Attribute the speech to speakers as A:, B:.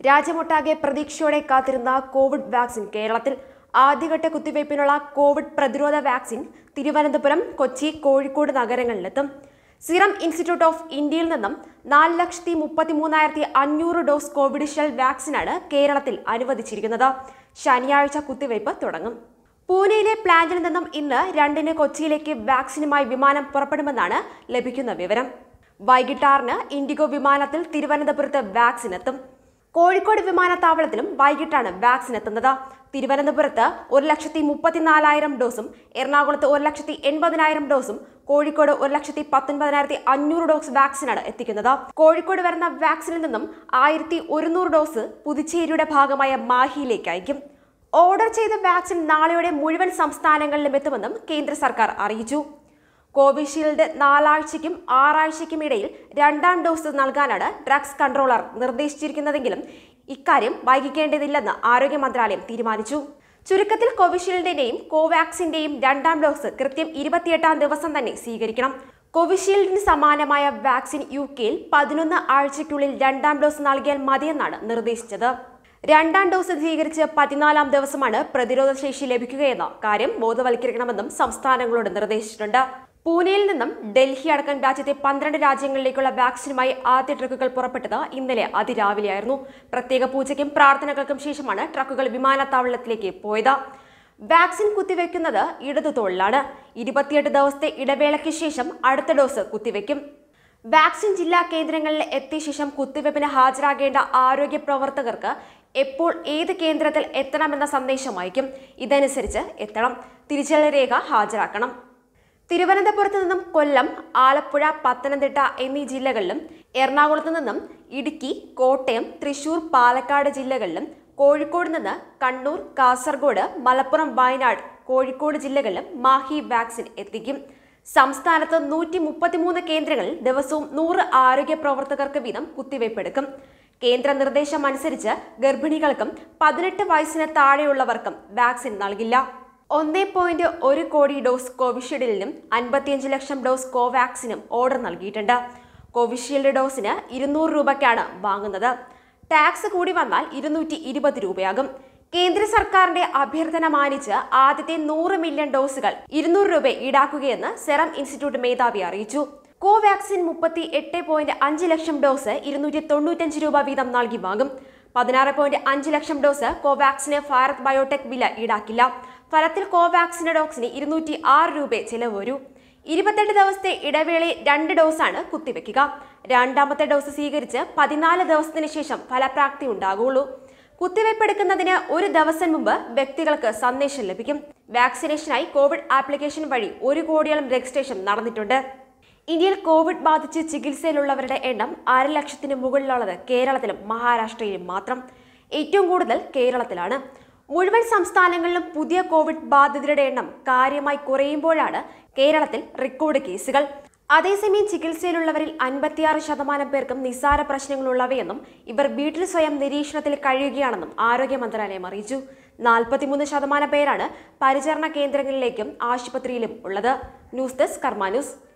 A: രാജ്യമൊട്ടാകെ പ്രതീക്ഷയോടെ കാത്തിരുന്ന കോവിഡ് വാക്സിൻ കേരളത്തിൽ ആദ്യഘട്ട കുത്തിവയ്പ്പിനുള്ള കോവിഡ് പ്രതിരോധ വാക്സിൻ തിരുവനന്തപുരം കൊച്ചി കോഴിക്കോട് നഗരങ്ങളിലെത്തും സിറം ഇൻസ്റ്റിറ്റ്യൂട്ട് ഓഫ് ഇന്ത്യയിൽ നിന്നും നാല് ലക്ഷത്തി മുപ്പത്തി മൂന്നായിരത്തി അഞ്ഞൂറ് ഡോസ് കോവിഡിഷീൽഡ് വാക്സിനാണ് കേരളത്തിൽ അനുവദിച്ചിരിക്കുന്നത് ശനിയാഴ്ച കുത്തിവയ്പ് തുടങ്ങും പൂനെയിലെ പ്ലാന്റിൽ നിന്നും ഇന്ന് രണ്ടിന് കൊച്ചിയിലേക്ക് വാക്സിനുമായി വിമാനം പുറപ്പെടുമെന്നാണ് ലഭിക്കുന്ന വിവരം വൈകിട്ട് ആറിന് ഇൻഡിഗോ വിമാനത്തിൽ തിരുവനന്തപുരത്ത് വാക്സിൻ എത്തും കോഴിക്കോട് വിമാനത്താവളത്തിലും വൈകിട്ടാണ് വാക്സിൻ എത്തുന്നത് തിരുവനന്തപുരത്ത് ഒരു ലക്ഷത്തി മുപ്പത്തിനാലായിരം ഡോസും എറണാകുളത്ത് ഒരു ലക്ഷത്തി എൺപതിനായിരം ഡോസും കോഴിക്കോട് ഒരു ലക്ഷത്തി പത്തൊൻപതിനായിരത്തി അഞ്ഞൂറ് ഡോസ് വാക്സിനാണ് എത്തിക്കുന്നത് കോഴിക്കോട് വരുന്ന വാക്സിനിൽ നിന്നും ആയിരത്തി ഒരുന്നൂറ് ഡോസ് പുതുച്ചേരിയുടെ ഭാഗമായ മാഹിയിലേക്ക് അയക്കും ഓർഡർ ചെയ്ത വാക്സിൻ നാളെയോടെ മുഴുവൻ സംസ്ഥാനങ്ങളിലും എത്തുമെന്നും കേന്ദ്ര സർക്കാർ അറിയിച്ചു കോവിഷീൽഡ് നാലാഴ്ചയ്ക്കും ആറാഴ്ചയ്ക്കും ഇടയിൽ രണ്ടാം ഡോസ് നൽകാനാണ് ഡ്രഗ്സ് കൺട്രോളർ നിർദ്ദേശിച്ചിരിക്കുന്നതെങ്കിലും ഇക്കാര്യം വൈകിക്കേണ്ടതില്ലെന്ന് ആരോഗ്യ മന്ത്രാലയം തീരുമാനിച്ചു ചുരുക്കത്തിൽ കോവിഷീൽഡിന്റെയും കോവാക്സിന്റെയും രണ്ടാം ഡോസ് കൃത്യം ഇരുപത്തിയെട്ടാം ദിവസം തന്നെ സ്വീകരിക്കണം കോവിഷീൽഡിന് സമാനമായ വാക്സിൻ യു കെയിൽ പതിനൊന്ന് ആഴ്ചയ്ക്കുള്ളിൽ രണ്ടാം ഡോസ് നൽകിയാൽ മതിയെന്നാണ് നിർദ്ദേശിച്ചത് രണ്ടാം ഡോസ് സ്വീകരിച്ച് പതിനാലാം ദിവസമാണ് പ്രതിരോധ ശേഷി ലഭിക്കുകയെന്ന കാര്യം ബോധവൽക്കരിക്കണമെന്നും സംസ്ഥാനങ്ങളോട് നിർദ്ദേശിച്ചിട്ടുണ്ട് പൂനെയിൽ നിന്നും ഡൽഹി അടക്കം രാജ്യത്തെ പന്ത്രണ്ട് രാജ്യങ്ങളിലേക്കുള്ള വാക്സിനുമായി ആദ്യ ട്രക്കുകൾ പുറപ്പെട്ടത് ഇന്നലെ അതിരാവിലെയായിരുന്നു പ്രത്യേക പൂജയ്ക്കും പ്രാർത്ഥനകൾക്കും ശേഷമാണ് ട്രക്കുകൾ വിമാനത്താവളത്തിലേക്ക് പോയത് വാക്സിൻ കുത്തിവെക്കുന്നത് ഇടതു തോളിലാണ് ഇരുപത്തിയെട്ട് ദിവസത്തെ ഇടവേളയ്ക്ക് ശേഷം അടുത്ത ഡോസ് കുത്തിവെക്കും വാക്സിൻ ജില്ലാ കേന്ദ്രങ്ങളിൽ എത്തിയ ശേഷം കുത്തിവയ്പ്പിന് ഹാജരാകേണ്ട ആരോഗ്യ പ്രവർത്തകർക്ക് എപ്പോൾ ഏത് കേന്ദ്രത്തിൽ എത്തണമെന്ന സന്ദേശം അയക്കും ഇതനുസരിച്ച് എത്തണം തിരിച്ചറിയൽ രേഖ ഹാജരാക്കണം തിരുവനന്തപുരത്ത് നിന്നും കൊല്ലം ആലപ്പുഴ പത്തനംതിട്ട എന്നീ ജില്ലകളിലും എറണാകുളത്ത് നിന്നും ഇടുക്കി കോട്ടയം തൃശൂർ പാലക്കാട് ജില്ലകളിലും കോഴിക്കോട് നിന്ന് കണ്ണൂർ കാസർഗോഡ് മലപ്പുറം വയനാട് കോഴിക്കോട് ജില്ലകളിലും മാഹി വാക്സിൻ എത്തിക്കും സംസ്ഥാനത്ത് നൂറ്റി മുപ്പത്തിമൂന്ന് കേന്ദ്രങ്ങളിൽ ദിവസവും നൂറ് ആരോഗ്യ പ്രവർത്തകർക്ക് വീതം കുത്തിവയ്പ്പെടുക്കും കേന്ദ്ര നിർദ്ദേശം അനുസരിച്ച് ഗർഭിണികൾക്കും പതിനെട്ട് വയസ്സിന് താഴെയുള്ളവർക്കും വാക്സിൻ നൽകില്ല ഒന്നേ പോയിന്റ് ഒരു കോടി ഡോസ് കോവിഷീൽഡിനും അൻപത്തിയഞ്ച് ലക്ഷം ഡോസ് കോവാക്സിനും ഓർഡർ നൽകിയിട്ടുണ്ട് കോവിഷീൽഡ് ഡോസിന് ഇരുന്നൂറ് രൂപയ്ക്കാണ് വാങ്ങുന്നത് ടാക്സ് കൂടി വന്നാൽ ഇരുന്നൂറ്റി ഇരുപത് രൂപയാകും കേന്ദ്ര സർക്കാരിന്റെ അഭ്യർത്ഥന മാനിച്ച് ആദ്യത്തെ നൂറ് മില്യൺ ഡോസുകൾ ഇരുന്നൂറ് രൂപ ഈടാക്കുകയെന്ന് സെറം ഇൻസ്റ്റിറ്റ്യൂട്ട് മേധാവി അറിയിച്ചു കോവാക്സിൻ മുപ്പത്തി എട്ട് പോയിന്റ് അഞ്ച് ലക്ഷം ഡോസ് ഇരുന്നൂറ്റി തൊണ്ണൂറ്റഞ്ച് രൂപ വീതം നൽകി വാങ്ങും പതിനാറ് പോയിന്റ് അഞ്ച് ലക്ഷം ഡോസ് കോവാക്സിന് ഭാരത് ബയോടെക് വില ഈടാക്കില്ല ഫലത്തിൽ കോവാക്സിന് ഡോസിന് ഇരുന്നൂറ്റി ആറ് രൂപ ചെലവ് വരൂ ഇരുപത്തെട്ട് ദിവസത്തെ ഇടവേളയിൽ രണ്ട് ഡോസാണ് കുത്തിവെക്കുക രണ്ടാമത്തെ ഡോസ് സ്വീകരിച്ച് പതിനാല് ദിവസത്തിന് ശേഷം ഫലപ്രാപ്തി ഉണ്ടാകുള്ളൂ കുത്തിവയ്പ്പെടുക്കുന്നതിന് ഒരു ദിവസം മുമ്പ് വ്യക്തികൾക്ക് സന്ദേശം ലഭിക്കും വാക്സിനേഷനായി കോവിഡ് ആപ്ലിക്കേഷൻ വഴി ഒരു കോടിയോളം രജിസ്ട്രേഷൻ നടന്നിട്ടുണ്ട് ഇന്ത്യയിൽ കോവിഡ് ബാധിച്ച് ചികിത്സയിലുള്ളവരുടെ എണ്ണം അര ലക്ഷത്തിന് മുകളിലുള്ളത് കേരളത്തിലും മഹാരാഷ്ട്രയിലും മാത്രം ഏറ്റവും കൂടുതൽ കേരളത്തിലാണ് മുഴുവൻ സംസ്ഥാനങ്ങളിലും പുതിയ കോവിഡ് ബാധിതരുടെ എണ്ണം കാര്യമായി കുറയുമ്പോഴാണ് കേരളത്തിൽ റെക്കോർഡ് കേസുകൾ അതേസമയം ചികിത്സയിലുള്ളവരിൽ അൻപത്തിയാറ് ശതമാനം പേർക്കും നിസ്സാര പ്രശ്നങ്ങളുള്ളവയെന്നും ഇവർ വീട്ടിൽ സ്വയം നിരീക്ഷണത്തിൽ കഴിയുകയാണെന്നും ആരോഗ്യ മന്ത്രാലയം അറിയിച്ചു നാൽപ്പത്തിമൂന്ന് ശതമാനം പേരാണ് പരിചരണ കേന്ദ്രങ്ങളിലേക്കും ആശുപത്രിയിലും ഉള്ളത് ന്യൂസ് ഡെസ്ക് കർമ്മ ന്യൂസ്